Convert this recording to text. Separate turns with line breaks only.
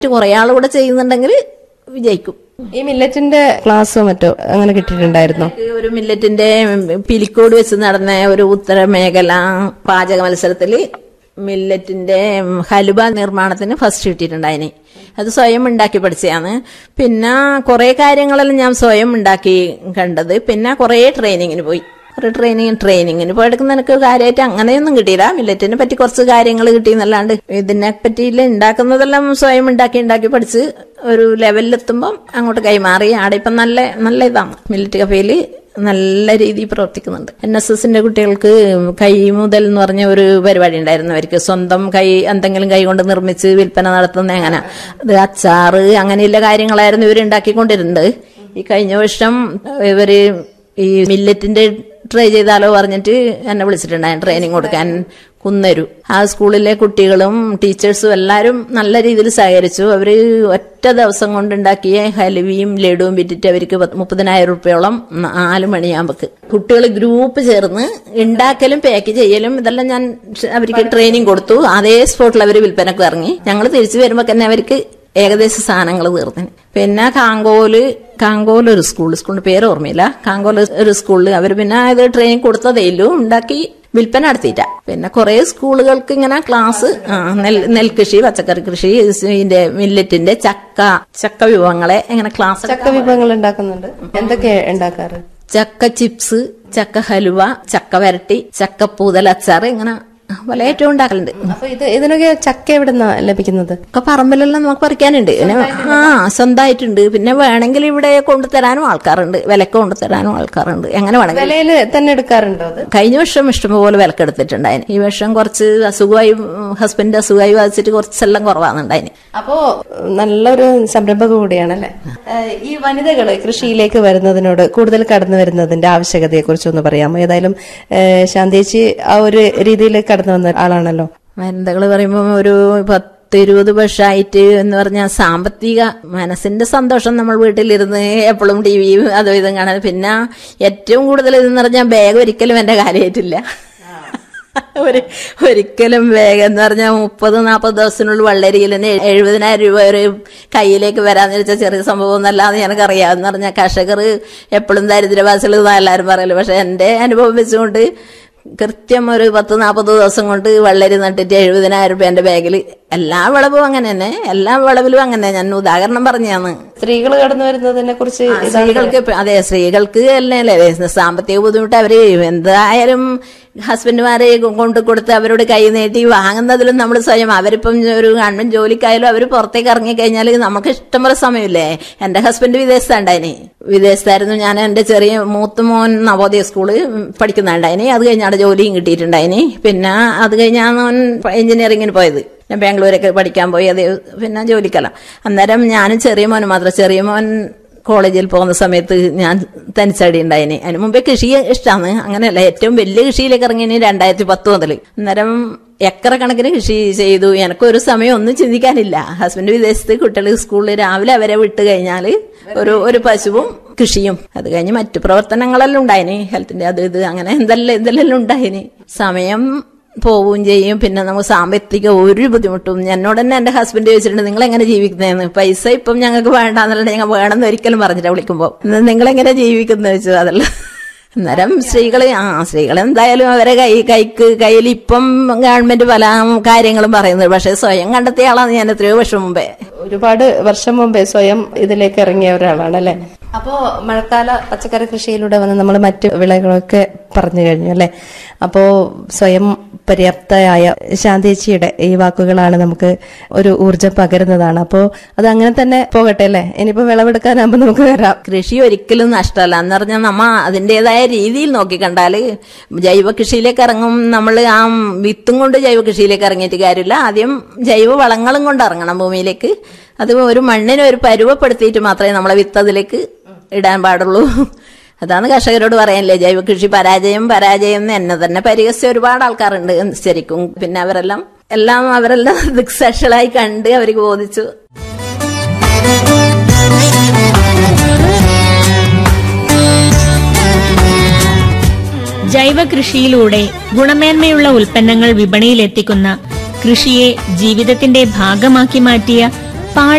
കുറെ ആളുകൂടെ ചെയ്യുന്നുണ്ടെങ്കിൽ വിജയിക്കും
ഈ മില്ലറ്റിന്റെ ക്ലാസ്സോ മറ്റോ അങ്ങനെ കിട്ടിയിട്ടുണ്ടായിരുന്നോ
എനിക്ക് ഒരു മില്ലറ്റിന്റെ പിലിക്കോട് വെച്ച് നടന്ന ഒരു ഉത്തരമേഖല പാചക മത്സരത്തിൽ മില്ലറ്റിന്റെ ഹലുവ നിർമ്മാണത്തിന് ഫസ്റ്റ് കിട്ടിയിട്ടുണ്ടായിന് അത് സ്വയം ഉണ്ടാക്കി പഠിച്ചതാണ് പിന്നെ കുറെ കാര്യങ്ങളെല്ലാം ഞാൻ സ്വയം ഉണ്ടാക്കി കണ്ടത് പിന്നെ കുറെ ട്രെയിനിങ്ങിന് പോയി കുറെ ട്രെയിനിങ് ട്രെയിനിങ്ങിന് പോയെടുക്കുന്ന എനിക്ക് കാര്യമായിട്ട് അങ്ങനെയൊന്നും കിട്ടിയില്ല മില്ലറ്റിനെ പറ്റി കുറച്ച് കാര്യങ്ങൾ കിട്ടിയെന്നല്ലാണ്ട് ഇതിനെ പറ്റിയില്ല ഉണ്ടാക്കുന്നതെല്ലാം സ്വയം ഉണ്ടാക്കി ഉണ്ടാക്കി പഠിച്ച് ഒരു ലെവലിലെത്തുമ്പം അങ്ങോട്ട് കൈമാറി ആടെ ഇപ്പം നല്ല നല്ല ഇതാണ് മില്ലറ്റ് കഫേയിൽ നല്ല രീതിയിൽ പ്രവർത്തിക്കുന്നുണ്ട് എൻ എസ് എസിന്റെ കുട്ടികൾക്ക് കൈ മുതൽ എന്ന് പറഞ്ഞ ഒരു പരിപാടി ഉണ്ടായിരുന്നു അവർക്ക് സ്വന്തം കൈ എന്തെങ്കിലും കൈ കൊണ്ട് നിർമ്മിച്ച് വിൽപ്പന നടത്തുന്ന അങ്ങനെ അത് അച്ചാറ് അങ്ങനെയുള്ള കാര്യങ്ങളായിരുന്നു ഇവർ ഉണ്ടാക്കിക്കൊണ്ടിരുന്നത് ഈ കഴിഞ്ഞ വർഷം ഇവര് ഈ മില്ലറ്റിന്റെ ട്രൈ ചെയ്താലോ പറഞ്ഞിട്ട് എന്നെ വിളിച്ചിട്ടുണ്ടായിരുന്നു ട്രെയിനിങ് കൊടുക്കാൻ കുന്നരു ആ സ്കൂളിലെ കുട്ടികളും ടീച്ചേഴ്സും എല്ലാവരും നല്ല രീതിയിൽ സഹകരിച്ചു അവര് ഒറ്റ ദിവസം കൊണ്ടുണ്ടാക്കിയ ഹലുവിയും ലഡുവും വിറ്റിട്ട് അവർക്ക് പത്ത് മുപ്പതിനായിരം റുപ്യോളം നാല് മണിയാകുമ്പക്ക് കുട്ടികൾ ഗ്രൂപ്പ് ചേർന്ന് ഉണ്ടാക്കലും പാക്ക് ചെയ്യലും ഇതെല്ലാം ഞാൻ അവർക്ക് ട്രെയിനിങ് കൊടുത്തു അതേ സ്പോട്ടിൽ അവർ വിൽപ്പനക്ക് ഇറങ്ങി ഞങ്ങൾ തിരിച്ചു വരുമ്പോ തന്നെ അവർക്ക് ഏകദേശ സാധനങ്ങൾ തീർന്നു പിന്നെ കാങ്കോല് കാങ്കോല് ഒരു സ്കൂൾ സ്കൂളിന്റെ പേര് ഓർമ്മയില്ല കാങ്കോല് ഒരു സ്കൂളിൽ അവർ പിന്നെ ഇത് ട്രെയിനിങ് കൊടുത്തതേയില്ലു ഉണ്ടാക്കി വിൽപ്പന നടത്തിയിട്ട പിന്നെ കുറെ സ്കൂളുകൾക്ക് ഇങ്ങനെ ക്ലാസ് ആ, നെൽ നെൽകൃഷി പച്ചക്കറി കൃഷി ഇതിന്റെ മില്ലറ്റിന്റെ ചക്ക ചക്ക വിഭവങ്ങളെ ഇങ്ങനെ ക്ലാസ്
ചക്ക വിഭവങ്ങൾ ഉണ്ടാക്കുന്നുണ്ട് എന്തൊക്കെ ഉണ്ടാക്കാറ്
ചക്ക ചിപ്സ് ചക്ക ഹലുവ ചക്ക വരട്ടി ചക്ക പൂതൽ അച്ചാറ് ഇങ്ങനെ പല ഏറ്റവും ഉണ്ടാക്കലുണ്ട്
അപ്പൊ ഇത് ഇതിനൊക്കെ ചക്ക എവിടുന്നാ ലഭിക്കുന്നത്
ഒക്കെ പറമ്പിലെല്ലാം നമുക്ക് പറിക്കാനുണ്ട് പിന്നെ ആ സ്വന്തമായിട്ടുണ്ട് പിന്നെ വേണമെങ്കിൽ ഇവിടെ കൊണ്ടുതരാനും ആൾക്കാരുണ്ട് വിലക്ക് കൊണ്ടുതരാനും ആൾക്കാരുണ്ട് എങ്ങനെ വേണമെങ്കിൽ
വിലയില് തന്നെ എടുക്കാറുണ്ടോ അത്
കഴിഞ്ഞ വർഷം ഇഷ്ടംപോലെ വിലക്കെടുത്തിട്ടുണ്ടായിന് ഈ വർഷം കുറച്ച് അസുഖമായി ഹസ്ബൻഡ് അസുഖമായി ബാധിച്ചിട്ട് കുറച്ചെല്ലാം കുറവാണുണ്ടായിന്
അപ്പോ നല്ലൊരു സംരംഭക കൂടിയാണല്ലേ ഏഹ് ഈ വനിതകള് കൃഷിയിലേക്ക് വരുന്നതിനോട് കൂടുതൽ കടന്നു വരുന്നതിന്റെ ആവശ്യകതയെ കുറിച്ച് ഒന്ന് പറയാമോ ഏതായാലും ഏഹ് ശാന്തേച്ചി ആ ഒരു രീതിയിൽ കടന്നു വന്ന ആളാണല്ലോ
വനിതകൾ പറയുമ്പോൾ ഒരു പത്ത് ഇരുപത് വർഷമായിട്ട് എന്ന് പറഞ്ഞാൽ സാമ്പത്തിക മനസ്സിന്റെ സന്തോഷം നമ്മൾ വീട്ടിലിരുന്ന് എപ്പോഴും ടി വിയും അതും ഇതും കാണാൻ പിന്നെ ഏറ്റവും കൂടുതൽ ഇതെന്ന് പറഞ്ഞാൽ ബാഗ് ഒരിക്കലും എന്റെ കാര്യമായിട്ടില്ല ഒരു ഒരിക്കലും വേഗം എന്ന് പറഞ്ഞാൽ മുപ്പത് നാൽപ്പത് ദിവസത്തിനുള്ളിൽ വെള്ളരിയിൽ തന്നെ എഴുപതിനായിരം രൂപ ഒരു കയ്യിലേക്ക് വരാന്ന് വെച്ചാൽ ചെറിയ സംഭവം എന്നല്ലാതെ എനിക്കറിയാം എന്ന് പറഞ്ഞാൽ കർഷകർ എപ്പോഴും ദരിദ്രവാസികൾ എന്നാ എല്ലാവരും പറയല് പക്ഷെ എന്റെ അനുഭവം വെച്ചുകൊണ്ട് കൃത്യം ഒരു പത്ത് നാൽപ്പത് ദിവസം കൊണ്ട് വെള്ളരി നട്ടിട്ട് എഴുപതിനായിരം രൂപ എന്റെ ബാഗിൽ എല്ലാ വിളവും അങ്ങനെ തന്നെ എല്ലാ വിളവിലും അങ്ങനെ ഞാൻ ഉദാഹരണം പറഞ്ഞാന്ന്
സ്ത്രീകൾ കടന്നു വരുന്നതിനെ കുറിച്ച്
സ്ത്രീകൾക്ക് ഇപ്പൊ- അതെ സ്ത്രീകൾക്ക് അല്ലേ സാമ്പത്തിക ബുദ്ധിമുട്ട് അവര് എന്തായാലും ഹസ്ബൻഡുമാരെ കൊണ്ട് കൊടുത്ത് അവരോട് കൈ നീട്ടി വാങ്ങുന്നതിലും നമ്മൾ സ്വയം അവരിപ്പം ഒരു ഗവൺമെന്റ് ജോലിക്കായാലും അവർ പുറത്തേക്ക് ഇറങ്ങി കഴിഞ്ഞാൽ നമുക്ക് ഇഷ്ടംപോലെ സമയമില്ലേ എന്റെ ഹസ്ബൻഡ് വിദേശത്തുണ്ടായിന് വിദേശത്തായിരുന്നു ഞാൻ എന്റെ ചെറിയ മൂത്ത മോൻ നവോദയ സ്കൂള് പഠിക്കുന്നുണ്ടായിന് അത് കഴിഞ്ഞാണ് ജോലിയും കിട്ടിയിട്ടുണ്ടായിന് പിന്നെ അത് കഴിഞ്ഞാണ് അവൻ എഞ്ചിനീയറിങ്ങിന് പോയത് ഞാൻ ബാംഗ്ലൂരൊക്കെ പഠിക്കാൻ പോയി അത് പിന്നെ ജോലിക്കല്ല അന്നേരം ഞാനും ചെറിയ മോന് മാത്രം ചെറിയ മോൻ കോളേജിൽ പോകുന്ന സമയത്ത് ഞാൻ തനിച്ചടി ഉണ്ടായിന് അതിന് മുമ്പേ കൃഷി ഇഷ്ടമാണ് അങ്ങനെയല്ല ഏറ്റവും വലിയ കൃഷിയിലേക്ക് ഇറങ്ങിയതിന് രണ്ടായിരത്തി പത്ത് മുതൽ അന്നേരം ഏക്കറ കണക്കിന് കൃഷി ചെയ്തു എനിക്ക് ഒരു സമയം ഒന്നും ചിന്തിക്കാനില്ല ഹസ്ബൻഡ് വിദേശത്ത് കുട്ടികൾ സ്കൂളിൽ രാവിലെ അവരെ വിട്ട് കഴിഞ്ഞാൽ ഒരു ഒരു പശുവും കൃഷിയും അത് കഴിഞ്ഞ് മറ്റു പ്രവർത്തനങ്ങളെല്ലാം ഉണ്ടായിന് ഹെൽത്തിന്റെ അത് ഇത് അങ്ങനെ എന്തെല്ലാം എന്തെല്ലാം ഉണ്ടായിന് സമയം പോവുകയും ചെയ്യും പിന്നെ നമുക്ക് സാമ്പത്തിക ഒരു ബുദ്ധിമുട്ടും എന്നോട് തന്നെ എന്റെ ഹസ്ബൻഡ് ചോദിച്ചിട്ടുണ്ട് നിങ്ങൾ എങ്ങനെ ജീവിക്കുന്നതെന്ന് പൈസ ഇപ്പം ഞങ്ങൾക്ക് വേണ്ടാന്നല്ല ഞങ്ങൾ വേണമെന്ന് ഒരിക്കലും പറഞ്ഞില്ല വിളിക്കുമ്പോൾ നിങ്ങൾ എങ്ങനെ ജീവിക്കുന്നത് ചോദിച്ചു അതല്ല അന്നേരം സ്ത്രീകള് ആ സ്ത്രീകൾ എന്തായാലും അവരെ കൈ കൈക്ക് കയ്യിൽ ഇപ്പം ഗവൺമെന്റ് പല കാര്യങ്ങളും പറയുന്നത് പക്ഷെ സ്വയം കണ്ടെത്തിയ ആളാണ് ഞാൻ എത്രയോ വർഷം മുമ്പേ
ഒരുപാട് വർഷം മുമ്പേ സ്വയം ഇതിലേക്ക് ഇറങ്ങിയ ഒരാളാണ് അല്ലെ അപ്പോ മഴക്കാല പച്ചക്കറി കൃഷിയിലൂടെ വന്ന് നമ്മൾ മറ്റു വിളകളൊക്കെ പറഞ്ഞു കഴിഞ്ഞു അല്ലെ അപ്പോ സ്വയം പര്യാപ്തയായ ശാന്തേച്ചിയുടെ ഈ വാക്കുകളാണ് നമുക്ക് ഒരു ഊർജം പകരുന്നതാണ് അപ്പോ അത് അങ്ങനെ തന്നെ പോകട്ടെ അല്ലെ ഇനിയിപ്പോ വിളവെടുക്കാനാകുമ്പോ നമുക്ക് വരാം
കൃഷി ഒരിക്കലും നഷ്ടമല്ല എന്ന് പറഞ്ഞാൽ നമ്മ അതിൻ്റെതായ രീതിയിൽ നോക്കിക്കണ്ടാല് ജൈവ കൃഷിയിലേക്ക് ഇറങ്ങും നമ്മൾ ആ വിത്തും കൊണ്ട് ജൈവ കൃഷിയിലേക്ക് ഇറങ്ങിയിട്ട് കാര്യമില്ല ആദ്യം ജൈവ വളങ്ങളും കൊണ്ട് ഇറങ്ങണം ഭൂമിയിലേക്ക് അത് ഒരു മണ്ണിനെ ഒരു പരുവപ്പെടുത്തിയിട്ട് മാത്രമേ നമ്മളെ വിത്ത് അതിലേക്ക് ഇടാൻ പാടുള്ളൂ അതാണ് കർഷകരോട് പറയാനില്ലേ ജൈവ കൃഷി പരാജയം പരാജയം എന്ന് എന്നെ തന്നെ പരിഹസിച്ച ഒരുപാട് ആൾക്കാരുണ്ട് ശരിക്കും പിന്നെ അവരെല്ലാം എല്ലാം അവരെല്ലാം ദിക്സാക്ഷികളായി കണ്ട് അവർക്ക് ബോധിച്ചു
ജൈവ കൃഷിയിലൂടെ ഗുണമേന്മയുള്ള ഉൽപ്പന്നങ്ങൾ വിപണിയിലെത്തിക്കുന്ന കൃഷിയെ ജീവിതത്തിന്റെ ഭാഗമാക്കി മാറ്റിയ